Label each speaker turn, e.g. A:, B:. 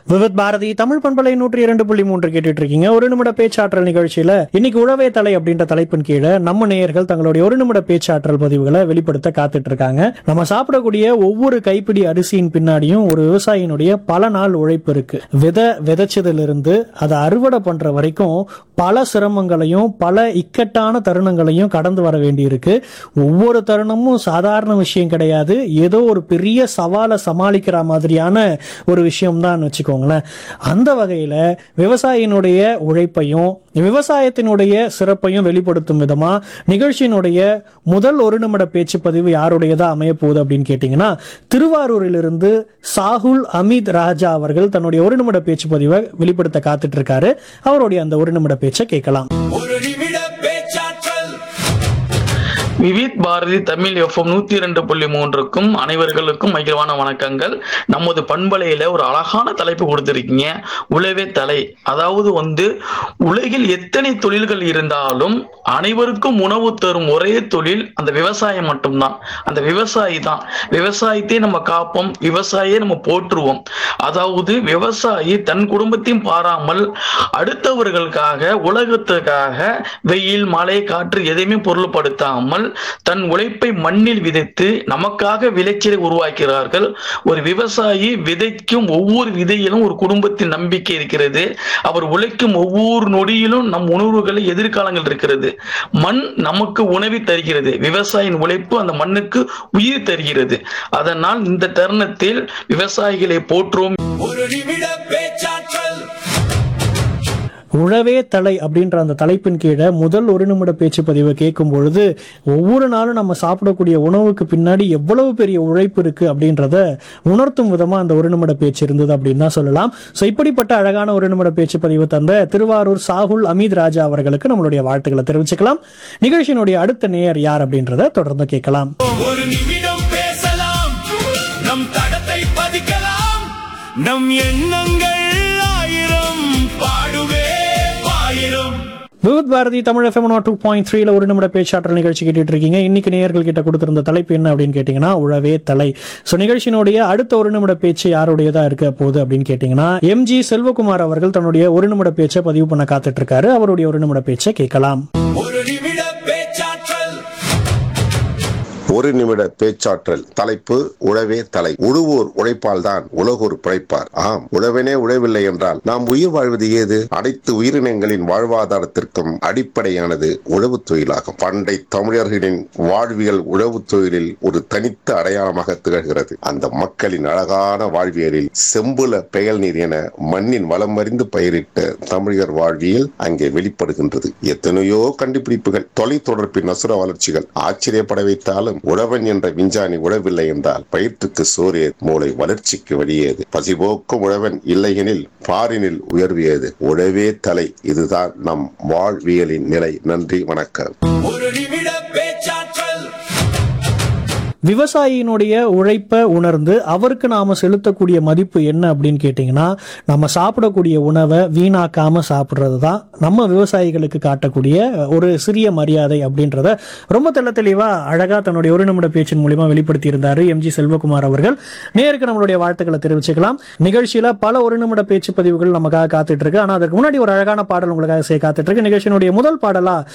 A: விவித் பாரதி தமிழ் பண்பலை நூற்றி இரண்டு புள்ளி மூன்று கேட்டுட்டு இருக்கீங்க ஒரு நிமிட பேச்சாற்றல் நிகழ்ச்சியில இன்னைக்கு உழவே தலை அப்படின்ற தலைப்பின் கீழே நம்ம நேயர்கள் தங்களுடைய ஒரு நிமிட பேச்சாற்றல் பதிவுகளை வெளிப்படுத்த காத்துட்டு இருக்காங்க நம்ம சாப்பிடக்கூடிய ஒவ்வொரு கைப்பிடி அரிசியின் பின்னாடியும் ஒரு விவசாயினுடைய பல நாள் உழைப்பு இருக்கு விதை விதைச்சதிலிருந்து அதை அறுவடை பண்ற வரைக்கும் பல சிரமங்களையும் பல இக்கட்டான தருணங்களையும் கடந்து வர வேண்டியிருக்கு ஒவ்வொரு தருணமும் சாதாரண விஷயம் கிடையாது ஏதோ ஒரு பெரிய சவாலை சமாளிக்கிற மாதிரியான ஒரு விஷயம் தான் வச்சுக்கோங்களேன் அந்த வகையில விவசாயினுடைய உழைப்பையும் விவசாயத்தினுடைய சிறப்பையும் வெளிப்படுத்தும் விதமா நிகழ்ச்சியினுடைய முதல் ஒரு நிமிட பேச்சு பதிவு யாருடையதா அமைய போகுது அப்படின்னு கேட்டீங்கன்னா திருவாரூரிலிருந்து சாகுல் அமித் ராஜா அவர்கள் தன்னுடைய ஒரு நிமிட பேச்சு பதிவை வெளிப்படுத்த காத்துட்டு இருக்காரு அவருடைய அந்த ஒரு நிமிட பேச்சை கேட்கலாம்
B: ஒரு நிமிட பேச்சாற்றல்
C: விவித் பாரதி தமிழ் எஃப்எம் நூத்தி இரண்டு புள்ளி மூன்றுக்கும் அனைவர்களுக்கும் மகிழ்வான வணக்கங்கள் நமது பண்பலையில ஒரு அழகான தலைப்பு கொடுத்திருக்கீங்க உழவே தலை அதாவது வந்து உலகில் எத்தனை தொழில்கள் இருந்தாலும் அனைவருக்கும் உணவு தரும் ஒரே தொழில் அந்த விவசாயம் மட்டும்தான் அந்த விவசாயி தான் விவசாயத்தை நம்ம காப்போம் விவசாயியை நம்ம போற்றுவோம் அதாவது விவசாயி தன் குடும்பத்தையும் பாராமல் அடுத்தவர்களுக்காக உலகத்துக்காக வெயில் மழை காற்று எதையுமே பொருள்படுத்தாமல் தன் உழைப்பை மண்ணில் விதைத்து நமக்காக விளைச்சலை உருவாக்கிறார்கள் ஒரு விவசாயி விதைக்கும் ஒவ்வொரு விதையிலும் ஒரு குடும்பத்தின் நம்பிக்கை இருக்கிறது அவர் உழைக்கும் ஒவ்வொரு நொடியிலும் நம் உணர்வுகளை எதிர்காலங்கள் இருக்கிறது மண் நமக்கு உணவை தருகிறது விவசாயியின் உழைப்பு அந்த மண்ணுக்கு உயிர் தருகிறது அதனால் இந்த தருணத்தில் விவசாயிகளை போற்றுவோம்
B: ஒரு நிமிட பேச்சாற்றல்
A: உழவே தலை அப்படின்ற அந்த தலைப்பின் கீழே முதல் ஒரு நிமிட பேச்சு பதிவை கேட்கும் பொழுது ஒவ்வொரு நாளும் நம்ம சாப்பிடக்கூடிய உணவுக்கு பின்னாடி எவ்வளவு பெரிய உழைப்பு இருக்கு அப்படின்றத உணர்த்தும் விதமா அந்த ஒரு நிமிட பேச்சு இருந்தது அப்படின்னு தான் சொல்லலாம் ஸோ இப்படிப்பட்ட அழகான ஒரு நிமிட பேச்சு பதிவு தந்த திருவாரூர் சாகுல் அமீத் ராஜா அவர்களுக்கு நம்மளுடைய வாழ்த்துக்களை தெரிவிச்சுக்கலாம் நிகழ்ச்சியினுடைய அடுத்த நேயர் யார் அப்படின்றத தொடர்ந்து கேட்கலாம்
B: ஒரு நிமிடம் பேசலாம் நம் தடத்தை பதிக்கலாம் நம் எண்ணங்கள் ஆயிரம் பாடுவே பாயிரம்
A: Vividh Bharati Tamil FM two point த்ரீல ஒரு நிமிட பேச்சாற்றல் நிகழ்ச்சி கேட்டுட்டு இருக்கீங்க இன்னைக்கு நேயர்கள் கிட்ட கொடுத்திருந்த தலைப்பு என்ன அப்படின்னு கேட்டீங்கன்னா உழவே தலை ஸோ நிகழ்ச்சியினுடைய அடுத்த ஒரு நிமிட பேச்சு யாருடையதா இருக்க போகுது அப்படின்னு கேட்டீங்கன்னா எம்ஜி செல்வகுமார் அவர்கள் தன்னுடைய ஒரு நிமிட பேச்சை பதிவு பண்ண காத்துட்டு இருக்காரு அவருடைய ஒரு நிமிட பேச்சை கேட்கலாம்
B: ஒரு நிமிட பேச்சாற்றல்
D: ஒரு நிமிட பேச்சாற்றல் தலைப்பு உழவே தலை உழுவோர் உழைப்பால் தான் உலகோர் பிழைப்பார் ஆம் உழவனே உழவில்லை என்றால் நாம் உயிர் வாழ்வது ஏது அனைத்து உயிரினங்களின் வாழ்வாதாரத்திற்கும் அடிப்படையானது உழவுத் தொழிலாகும் பண்டை தமிழர்களின் வாழ்வியல் உழவுத் தொழிலில் ஒரு தனித்த அடையாளமாக திகழ்கிறது அந்த மக்களின் அழகான வாழ்வியலில் செம்புல பெயல் நீர் என மண்ணின் வளம் அறிந்து பயிரிட்ட தமிழர் வாழ்வியல் அங்கே வெளிப்படுகின்றது எத்தனையோ கண்டுபிடிப்புகள் தொலைத்தொடர்பின் நசுர வளர்ச்சிகள் ஆச்சரியப்பட வைத்தாலும் உழவன் என்ற விஞ்ஞானி உழவில்லை என்றால் பயிற்றுக்கு சோறு மூளை வளர்ச்சிக்கு வழியேது பசிபோக்கும் உழவன் இல்லையெனில் பாரினில் உயர்வியது உழவே தலை இதுதான் நம் வாழ்வியலின் நிலை நன்றி வணக்கம்
B: ஒரு நிமிட பேச்சாற்றல்
A: விவசாயியினுடைய உழைப்பை உணர்ந்து அவருக்கு நாம செலுத்தக்கூடிய மதிப்பு என்ன அப்படின்னு கேட்டிங்கன்னா நம்ம சாப்பிடக்கூடிய உணவை வீணாக்காம சாப்பிட்றது தான் நம்ம விவசாயிகளுக்கு காட்டக்கூடிய ஒரு சிறிய மரியாதை அப்படின்றத ரொம்ப தெள்ள தெளிவா அழகா தன்னுடைய ஒரு நிமிட பேச்சின் மூலியமா வெளிப்படுத்தி இருந்தாரு எம்ஜி செல்வகுமார் அவர்கள் நேருக்கு நம்மளுடைய வாழ்த்துக்களை தெரிவிச்சுக்கலாம் நிகழ்ச்சியில பல ஒரு நிமிட பேச்சு பதிவுகள் நமக்காக காத்துட்டு இருக்கு ஆனா அதுக்கு முன்னாடி ஒரு அழகான பாடல் உங்களுக்காக சே காத்துட்டு இருக்கு நிகழ்ச்சியினுடைய முதல் பாடலா